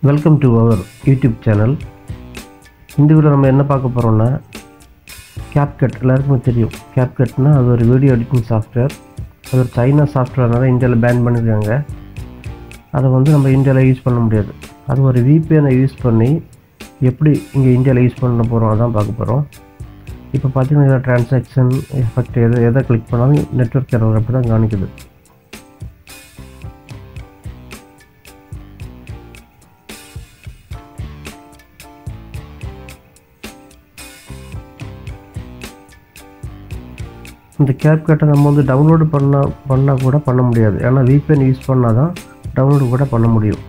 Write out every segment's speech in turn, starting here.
welcome to our YouTube channel இந்த video நம்ம என்ன பார்க்க போகிறோம்னா CapCut எல்லாருக்குமே தெரியும் CapCutனா அது ஒரு வீடியோ எடிட்டிங் சாஃப்ட்வேர் அது ஒரு சைனா சாஃப்ட்வேர்னால இந்தியாவில் பேன் பண்ணியிருக்காங்க அதை வந்து நம்ம இந்தியாவில் யூஸ் பண்ண முடியாது அது ஒரு VPN-ஐ யூஸ் பண்ணி எப்படி இங்கே இந்தியாவில் யூஸ் பண்ண போகிறோம் அதான் பார்க்க போகிறோம் இப்போ பார்த்தீங்கன்னா டிரான்சாக்ஷன் எஃபெக்ட் எதை எதை கிளிக் பண்ணாலும் நெட்ஒர்க் எரர் அப்படி தான் காணிக்குது இந்த கேப்கட்டை நம்ம வந்து டவுன்லோடு பண்ண பண்ணால் கூட பண்ண முடியாது ஏன்னா VPN யூஸ் பண்ணால் தான் டவுன்லோடு கூட பண்ண முடியும்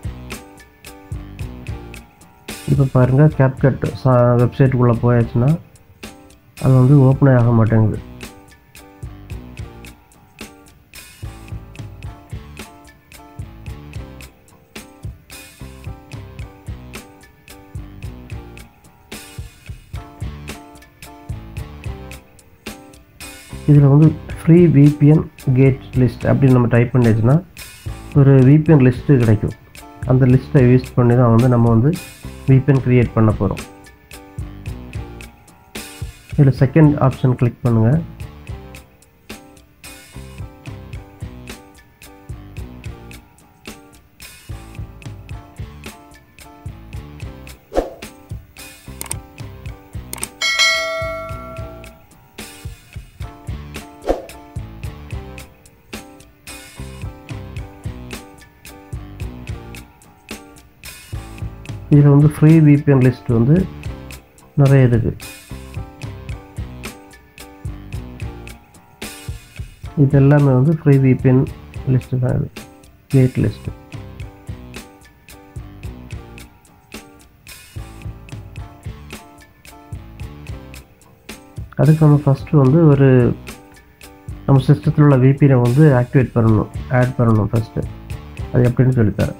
இப்போ பாருங்கள் கேப்கட் சா வெப்சைட்டுக்குள்ளே போயாச்சுன்னா அது வந்து ஓப்பனே ஆக மாட்டேங்குது இதில் வந்து ஃப்ரீ VPN கேட் லிஸ்ட் அப்படின்னு நம்ம டைப் பண்ணியாச்சுன்னா ஒரு VPN லிஸ்ட்டு கிடைக்கும் அந்த லிஸ்ட்டை யூஸ் பண்ணி தான் வந்து நம்ம வந்து VPN க்ரியேட் பண்ண போகிறோம் இதில் செகண்ட் ஆப்ஷன் கிளிக் பண்ணுங்கள் இதில் வந்து ஃப்ரீ VPN லிஸ்ட் வந்து நிறைய இருக்குது இது எல்லாமே வந்து ஃப்ரீ VPN லிஸ்ட்டு தான் இது கேட் லிஸ்ட்டு அதுக்கு நம்ம ஃபஸ்ட்டு வந்து ஒரு நம்ம சிஸ்டத்தில் உள்ள VPN-ஐ வந்து ஆக்டிவேட் பண்ணணும் ஆட் பண்ணணும் ஃபஸ்ட்டு அது எப்படின்னு சொல்லித்தரேன்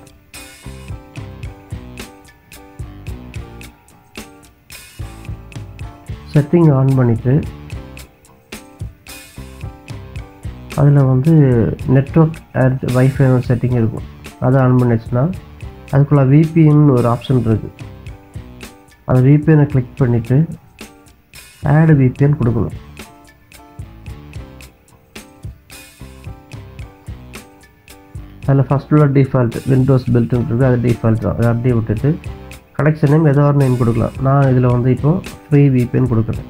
செட்டிங் ஆன் பண்ணிவிட்டு அதில் வந்து நெட்ஒர்க் ஆட் வைஃபை செட்டிங் இருக்கும் அதை ஆன் பண்ணிச்சுன்னா அதுக்குள்ளே VPN ஒரு ஆப்ஷன் இருக்குது அந்த VPN-ஐ கிளிக் பண்ணிவிட்டு ஆட் VPN கொடுக்கணும் அதில் ஃபஸ்ட் உள்ள டிஃபால்ட் விண்டோஸ் பில்ட்னு இருக்குது அது டிஃபால்ட் தான் அதை அப்படியே விட்டுட்டு கனெக்ஷன் நேம் ஏதோ ஒரு நேம் கொடுக்கலாம் நான் இதில் வந்து இப்போ ஃப்ரீ VPN கொடுக்குறேன்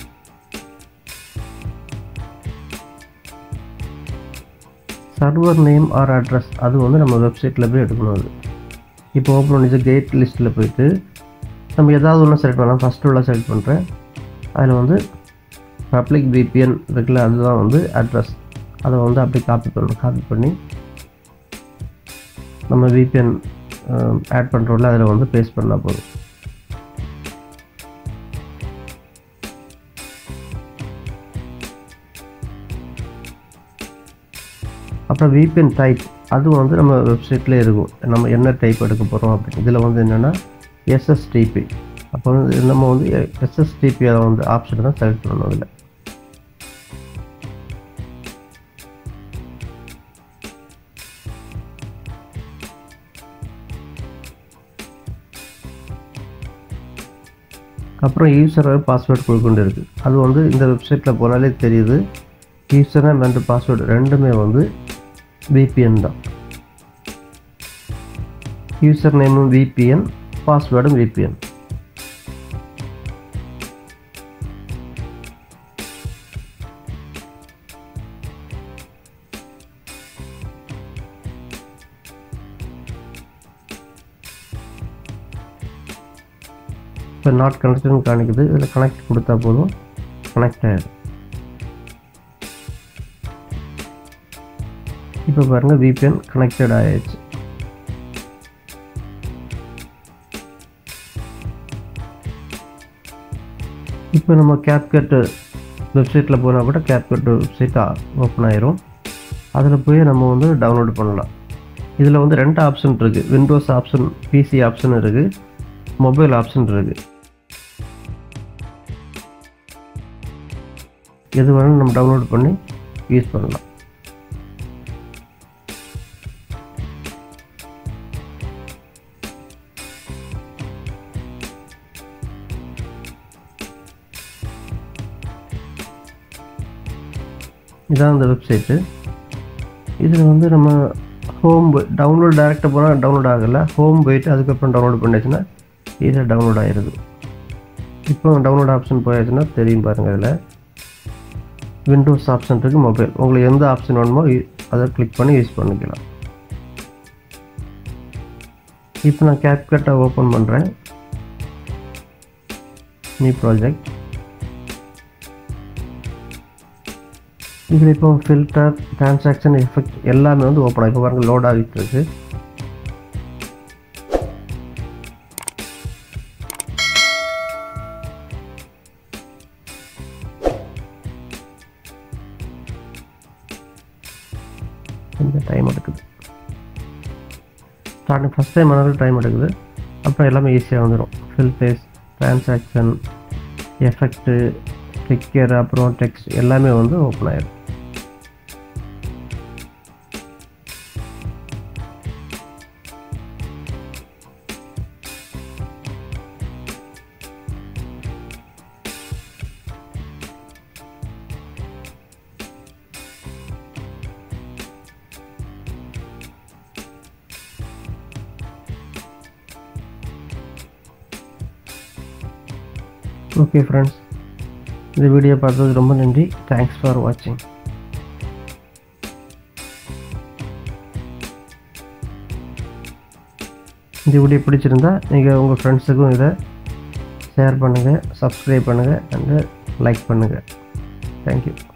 சர்வர் நேம் ஆர் அட்ரஸ் அது வந்து நம்ம வெப்சைட்டில் போய் எடுக்கணும் அது இப்போ ஓப்பன் பண்ணிச்சு கேட் லிஸ்ட்டில் போயிட்டு நம்ம ஏதாவது ஒன்று செலக்ட் பண்ணலாம் ஃபஸ்ட்டு உள்ள செலக்ட் பண்ணுறேன் அதில் வந்து பப்ளிக் VPN இருக்குல்ல அதுதான் வந்து அட்ரஸ் அதை வந்து அப்படி காப்பி பண்ணணும் காப்பி பண்ணி நம்ம VPN ஆட் பண்ணுறோம்ல அதில் வந்து பேஸ்ட் பண்ணால் போதும் அப்புறம் VPN டைப் அதுவும் வந்து நம்ம வெப்சைட்லேயே இருக்கும் நம்ம என்ன டைப் எடுக்க போகிறோம் அப்படின்னு இதில் வந்து என்னென்னா எஸ்எஸ்டிபி அப்போ வந்து நம்ம வந்து எஸ்எஸ்டிபி அதை வந்து ஆப்ஷன் தான் செலக்ட் பண்ணணும் அதில் அப்புறம் யூசர் பாஸ்வேர்டு கொடுக்கொண்டு இருக்குது அது வந்து இந்த வெப்சைட்டில் போனாலே தெரியுது யூசர் நேம் அண்ட் பாஸ்வேர்டு ரெண்டுமே வந்து VPN தான் யூசர் நேமும் VPN பாஸ்வேர்டும் VPN இப்போ நாட் கனெக்ட்னு காணிக்குது இதில் கனெக்ட் கொடுத்தா போதும் கனெக்ட் ஆகிடும் இப்போ பாருங்கள் VPN கனெக்டட் ஆயிடுச்சு இப்போ நம்ம கேப்கட் வெப்சைட்டில் போனால் கூட கேப்கட் வெப்சைட் ஓப்பன் ஆயிரும் அதில் போய் நம்ம வந்து டவுன்லோட் பண்ணலாம் இதில் வந்து ரெண்டு ஆப்ஷன் இருக்குது விண்டோஸ் ஆப்ஷன் பிசி ஆப்ஷன் இருக்குது மொபைல் ஆப்ஷன் இருக்குது எது வேணாலும் நம்ம டவுன்லோட் பண்ணி யூஸ் பண்ணலாம் இதான் அந்த வெப்சைட்டு இதில் வந்து நம்ம ஹோம் டவுன்லோட் டேரெக்டாக போனால் டவுன்லோட் ஆகலை ஹோம் போயிட்டு அதுக்கப்புறம் டவுன்லோட் பண்ணியாச்சுன்னா இதில் டவுன்லோட் ஆயிடுது இப்போ டவுன்லோட் ஆப்ஷன் போயாச்சுன்னா தெரியும் பாருங்கள் அதில் விண்டோஸ் ஆப்ஷன் இருக்குது மொபைல் உங்களுக்கு எந்த ஆப்ஷன் வேணுமோ இ- அதை கிளிக் பண்ணி யூஸ் பண்ணிக்கலாம் இப்போ நான் கேப்கட்டை ஓப்பன் பண்ணுறேன் நியூ ப்ராஜெக்ட் இதில் இப்போ ஃபில்டர் டிரான்சாக்ஷன் எஃபெக்ட் எல்லாமே வந்து ஓப்பன் ஆகி இப்போ பாருங்கள் லோட் ஆகிட்டு இருக்கு கொஞ்சம் டைம் எடுக்குது ஸ்டார்டிங் ஃபஸ்ட் டைம் ஆனாலும் டைம் எடுக்குது அப்புறம் எல்லாமே ஈஸியாக வந்துடும் ஃபில் பேஸ் டிரான்சாக்ஷன் எஃபெக்ட்டு ஸ்டிக்கர் அப்புறம் டெக்ஸ்ட் எல்லாமே வந்து ஓப்பன் ஆயிடும் ஓகே ஃப்ரெண்ட்ஸ் இந்த வீடியோ பார்த்தது ரொம்ப நன்றி தேங்க்ஸ் ஃபார் வாட்சிங் இந்த வீடியோ பிடிச்சிருந்தா நீங்கள் உங்கள் ஃப்ரெண்ட்ஸுக்கும் இதை ஷேர் பண்ணுங்கள் சப்ஸ்கிரைப் பண்ணுங்கள் அண்டு லைக் பண்ணுங்கள் தேங்க்யூ